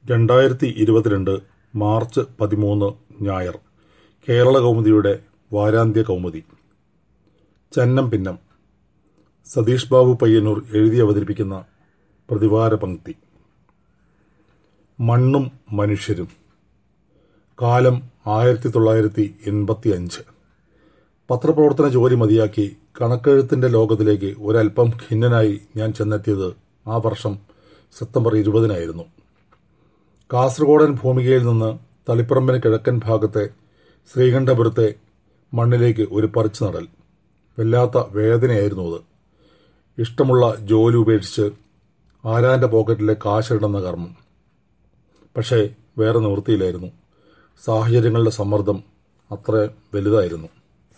രണ്ടായിരത്തി ഇരുപത്തിരണ്ട് മാർച്ച് പതിമൂന്ന് ഞായർ കേരള കൗമുദിയുടെ വാരാന്ത്യ കൗമുദി ചന്നം പിന്നം സതീഷ് ബാബു പയ്യന്നൂർ എഴുതി അവതരിപ്പിക്കുന്ന പ്രതിവാര പങ്ക്തി മണ്ണും മനുഷ്യരും കാലം ആയിരത്തി തൊള്ളായിരത്തി എൺപത്തി അഞ്ച് പത്രപ്രവർത്തന ജോലി മതിയാക്കി കണക്കെഴുത്തിന്റെ ലോകത്തിലേക്ക് ഒരൽപ്പം ഖിന്നനായി ഞാൻ ചെന്നെത്തിയത് ആ വർഷം സെപ്റ്റംബർ ഇരുപതിനായിരുന്നു കാസർഗോഡൻ ഭൂമികയിൽ നിന്ന് തളിപ്പറമ്പിന് കിഴക്കൻ ഭാഗത്തെ ശ്രീകണ്ഠപുരത്തെ മണ്ണിലേക്ക് ഒരു പറിച്ചു നടൽ വല്ലാത്ത വേദനയായിരുന്നു അത് ഇഷ്ടമുള്ള ജോലി ഉപേക്ഷിച്ച് ആരാന്റെ പോക്കറ്റിലെ കാശിടുന്ന കർമ്മം പക്ഷേ വേറെ നിവൃത്തിയില്ലായിരുന്നു സാഹചര്യങ്ങളുടെ സമ്മർദ്ദം അത്ര വലുതായിരുന്നു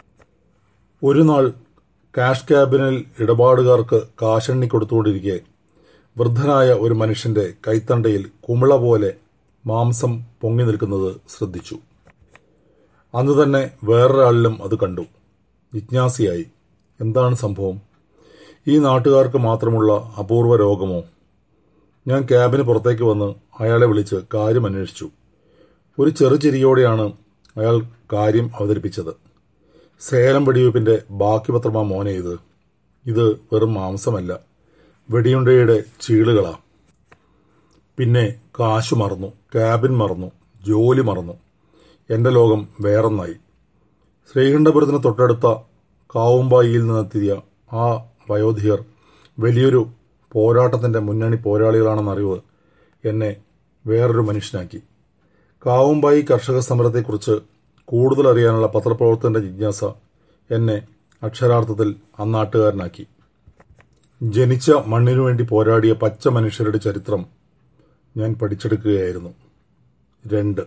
ഒരു നാൾ കാഷ് ക്യാബിനിൽ ഇടപാടുകാർക്ക് കാശെണ്ണി കൊടുത്തുകൊണ്ടിരിക്കെ വൃദ്ധനായ ഒരു മനുഷ്യന്റെ കൈത്തണ്ടയിൽ കുമിള പോലെ മാംസം പൊങ്ങി നിൽക്കുന്നത് ശ്രദ്ധിച്ചു അന്ന് തന്നെ വേറൊരാളിലും അത് കണ്ടു ജിജ്ഞാസിയായി എന്താണ് സംഭവം ഈ നാട്ടുകാർക്ക് മാത്രമുള്ള അപൂർവ രോഗമോ ഞാൻ ക്യാബിന് പുറത്തേക്ക് വന്ന് അയാളെ വിളിച്ച് കാര്യം അന്വേഷിച്ചു ഒരു ചെറുചിരിയോടെയാണ് അയാൾ കാര്യം അവതരിപ്പിച്ചത് സേലം വെടിവയ്പ്പിന്റെ ബാക്കി പത്രമാ മോനെ ഇത് ഇത് വെറും മാംസമല്ല വെടിയുണ്ടയുടെ ചീളുകളാ പിന്നെ കാശു മറന്നു ക്യാബിൻ മറന്നു ജോലി മറന്നു എന്റെ ലോകം വേറൊന്നായി ശ്രീകണ്ഠപുരത്തിന് തൊട്ടടുത്ത കാവുമ്പായിയിൽ നിന്നെത്തിയ ആ വയോധികർ വലിയൊരു പോരാട്ടത്തിന്റെ മുന്നണി പോരാളികളാണെന്നറിവ് എന്നെ വേറൊരു മനുഷ്യനാക്കി കാവുമ്പായി കർഷക സമരത്തെക്കുറിച്ച് കൂടുതൽ അറിയാനുള്ള പത്രപ്രവർത്തകന്റെ ജിജ്ഞാസ എന്നെ അക്ഷരാർത്ഥത്തിൽ അന്നാട്ടുകാരനാക്കി ജനിച്ച മണ്ണിനു വേണ്ടി പോരാടിയ പച്ച മനുഷ്യരുടെ ചരിത്രം ഞാൻ പഠിച്ചെടുക്കുകയായിരുന്നു രണ്ട്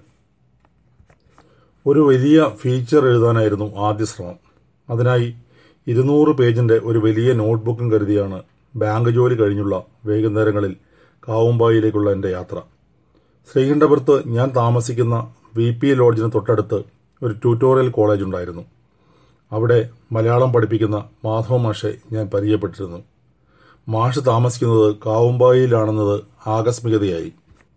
ഒരു വലിയ ഫീച്ചർ എഴുതാനായിരുന്നു ആദ്യ ശ്രമം അതിനായി ഇരുന്നൂറ് പേജിന്റെ ഒരു വലിയ നോട്ട്ബുക്കും കരുതിയാണ് ബാങ്ക് ജോലി കഴിഞ്ഞുള്ള വൈകുന്നേരങ്ങളിൽ കാവുമ്പായിലേക്കുള്ള എൻ്റെ യാത്ര ശ്രീകണ്ഠപുരത്ത് ഞാൻ താമസിക്കുന്ന വി പി ലോഡ്ജിന് തൊട്ടടുത്ത് ഒരു ട്യൂട്ടോറിയൽ കോളേജ് ഉണ്ടായിരുന്നു അവിടെ മലയാളം പഠിപ്പിക്കുന്ന മാധവ മാഷെ ഞാൻ പരിചയപ്പെട്ടിരുന്നു മാഷ് താമസിക്കുന്നത് കാവുമ്പായിലാണെന്നത് ആകസ്മികതയായി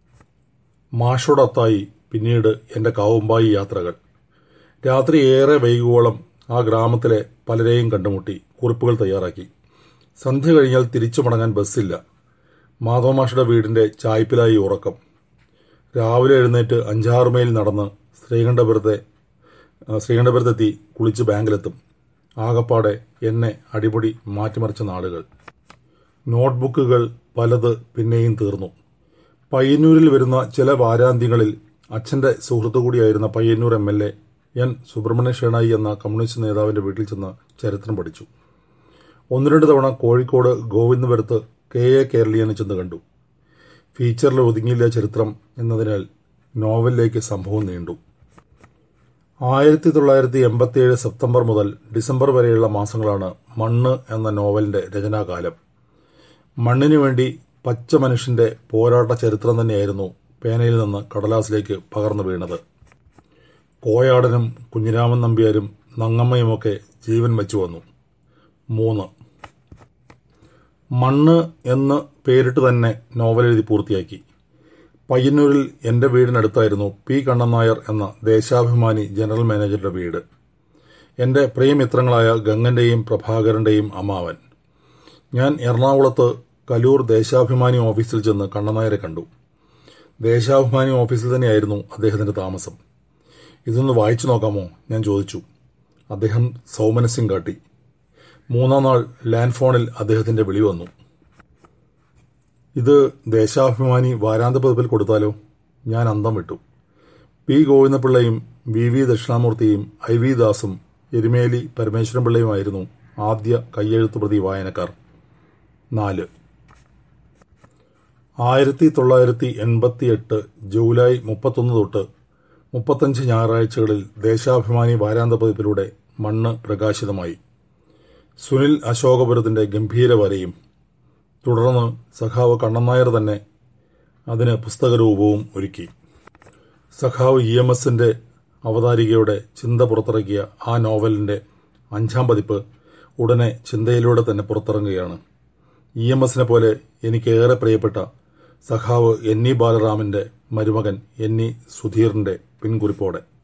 മാഷോടൊത്തായി പിന്നീട് എൻ്റെ കാവുമ്പായി യാത്രകൾ രാത്രി ഏറെ വൈകുവോളം ആ ഗ്രാമത്തിലെ പലരെയും കണ്ടുമുട്ടി കുറിപ്പുകൾ തയ്യാറാക്കി സന്ധ്യ കഴിഞ്ഞാൽ തിരിച്ചു മടങ്ങാൻ ബസ്സില്ല മാധവമാഷയുടെ വീടിന്റെ ചായ്പിലായി ഉറക്കം രാവിലെ എഴുന്നേറ്റ് അഞ്ചാറ് മൈൽ നടന്ന് ശ്രീകണ്ഠപുരത്തെ ശ്രീകണ്ഠപുരത്തെത്തി കുളിച്ച് ബാങ്കിലെത്തും ആകപ്പാടെ എന്നെ അടിപൊടി മാറ്റിമറിച്ച നാളുകൾ നോട്ട്ബുക്കുകൾ പലത് പിന്നെയും തീർന്നു പയ്യന്നൂരിൽ വരുന്ന ചില വാരാന്ത്യങ്ങളിൽ അച്ഛന്റെ സുഹൃത്തു കൂടിയായിരുന്ന Payyanur M L A N Subrahmanya Shenoy എന്ന കമ്മ്യൂണിസ്റ്റ് നേതാവിന്റെ വീട്ടിൽ ചെന്ന് ചരിത്രം പഠിച്ചു ഒന്ന് രണ്ട് തവണ കോഴിക്കോട് ഗോവിന്ദപുരത്ത് കെ എ കേരളീയനെ ചെന്ന് കണ്ടു ഫീച്ചറിൽ ഒതുങ്ങിയില്ല ചരിത്രം എന്നതിനാൽ നോവലിലേക്ക് സംഭവം നീണ്ടു ആയിരത്തി തൊള്ളായിരത്തി എൺപത്തിയേഴ് സെപ്റ്റംബർ മുതൽ ഡിസംബർ വരെയുള്ള മാസങ്ങളാണ് മണ്ണ് എന്ന നോവലിന്റെ രചനാകാലം മണ്ണിനു വേണ്ടി പച്ച മനുഷ്യന്റെ പോരാട്ട ചരിത്രം തന്നെയായിരുന്നു പേനയിൽ നിന്ന് കടലാസിലേക്ക് പകർന്നു വീണത് കോയാടനും കുഞ്ഞിരാമൻ നമ്പ്യാരും നങ്ങമ്മയുമൊക്കെ ജീവൻ വെച്ചു വന്നു മൂന്ന് മണ്ണ് എന്ന് പേരിട്ട് തന്നെ നോവൽ എഴുതി പൂർത്തിയാക്കി പയ്യന്നൂരിൽ എന്റെ വീടിനടുത്തായിരുന്നു പി കണ്ണൻ നായർ എന്ന ദേശാഭിമാനി ജനറൽ മാനേജറുടെ വീട് എന്റെ പ്രിയമിത്രങ്ങളായ ഗംഗന്റെയും പ്രഭാകരന്റെയും അമ്മാവൻ ഞാൻ എറണാകുളത്ത് കലൂർ ദേശാഭിമാനി ഓഫീസിൽ ചെന്ന് കണ്ണനായരെ കണ്ടു ദേശാഭിമാനി ഓഫീസിൽ തന്നെയായിരുന്നു അദ്ദേഹത്തിന്റെ താമസം ഇതൊന്ന് വായിച്ചു നോക്കാമോ ഞാൻ ചോദിച്ചു അദ്ദേഹം സൗമനസ്യം കാട്ടി മൂന്നാം നാൾ ലാൻഡ് ഫോണിൽ അദ്ദേഹത്തിന്റെ വിളി വന്നു ഇത് ദേശാഭിമാനി വാരാന്ത പതിപ്പിൽ കൊടുത്താലോ ഞാൻ അന്തം വിട്ടു പി ഗോവിന്ദപിള്ളയും വി വി ദക്ഷിണാമൂർത്തിയും ഐ വി ദാസും എരുമേലി പരമേശ്വരൻ പിള്ളയുമായിരുന്നു ആദ്യ കയ്യെഴുത്ത് പ്രതി വായനക്കാർ നാല് ആയിരത്തി തൊള്ളായിരത്തി എൺപത്തിയെട്ട് ജൂലൈ മുപ്പത്തൊന്ന് തൊട്ട് മുപ്പത്തഞ്ച് ഞായറാഴ്ചകളിൽ ദേശാഭിമാനി വാരാന്ത പതിപ്പിലൂടെ മണ്ണ് പ്രകാശിതമായി സുനിൽ അശോകപുരത്തിന്റെ ഗംഭീര വരയും തുടർന്ന് സഖാവ് കണ്ണനായർ തന്നെ അതിന് പുസ്തകരൂപവും ഒരുക്കി സഖാവ് ഇ എം എസിന്റെ അവതാരികയുടെ ചിന്ത പുറത്തിറക്കിയ ആ നോവലിന്റെ അഞ്ചാം പതിപ്പ് ഉടനെ ചിന്തയിലൂടെ തന്നെ പുറത്തിറങ്ങുകയാണ് ഇ എം എസിനെ പോലെ എനിക്കേറെ പ്രിയപ്പെട്ട സഖാവ് എൻ ഇ ബാലറാമിന്റെ മരുമകൻ എന്നീ സുധീറിന്റെ പിൻകുറിപ്പോടെ